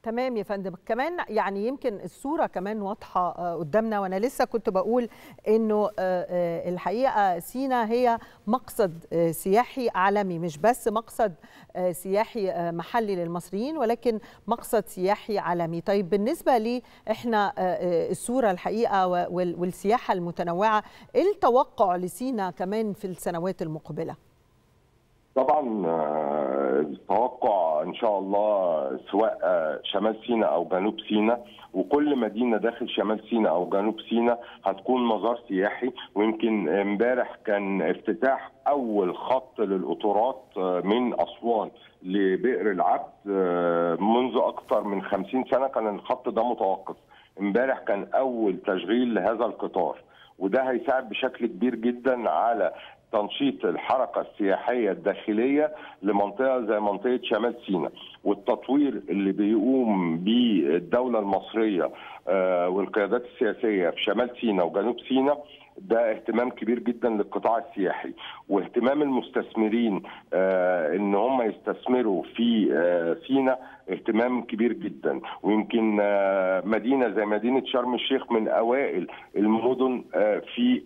تمام يا فندم كمان يعني يمكن الصوره كمان واضحه قدامنا وانا لسه كنت بقول انه الحقيقه سينا هي مقصد سياحي عالمي مش بس مقصد سياحي محلي للمصريين ولكن مقصد سياحي عالمي طيب بالنسبه لي احنا الصوره الحقيقه والسياحه المتنوعه ايه التوقع لسينا كمان في السنوات المقبله طبعا التوقع ان شاء الله سواء شمال سيناء او جنوب سيناء وكل مدينه داخل شمال سيناء او جنوب سيناء هتكون مزار سياحي ويمكن امبارح كان افتتاح اول خط للقطارات من اسوان لبئر العبد منذ اكثر من 50 سنه كان الخط ده متوقف امبارح كان اول تشغيل لهذا القطار وده هيساعد بشكل كبير جدا على تنشيط الحركة السياحية الداخلية لمنطقة زي منطقة شمال سيناء والتطوير اللي بيقوم به الدولة المصرية والقيادات السياسية في شمال سيناء وجنوب سيناء ده اهتمام كبير جدا للقطاع السياحي واهتمام المستثمرين ان هم يستثمروا في سيناء اهتمام كبير جدا ويمكن مدينه زي مدينه شرم الشيخ من اوائل المدن في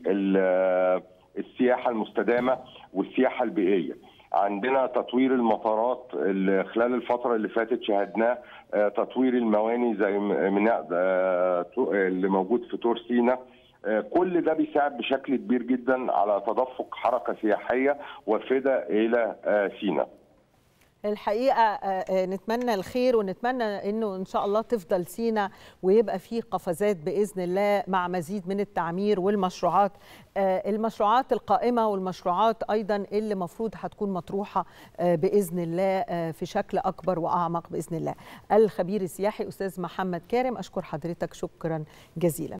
السياحه المستدامه والسياحه البيئيه عندنا تطوير المطارات اللي خلال الفترة اللي فاتت شاهدناه تطوير المواني زي ميناء اللي موجود في تور سينا كل ده بيساعد بشكل كبير جدا على تدفق حركة سياحية وافدة إلى سينا الحقيقه نتمنى الخير ونتمنى انه ان شاء الله تفضل سينا ويبقى فيه قفزات باذن الله مع مزيد من التعمير والمشروعات المشروعات القائمه والمشروعات ايضا اللي المفروض هتكون مطروحه باذن الله في شكل اكبر واعمق باذن الله. الخبير السياحي استاذ محمد كارم اشكر حضرتك شكرا جزيلا.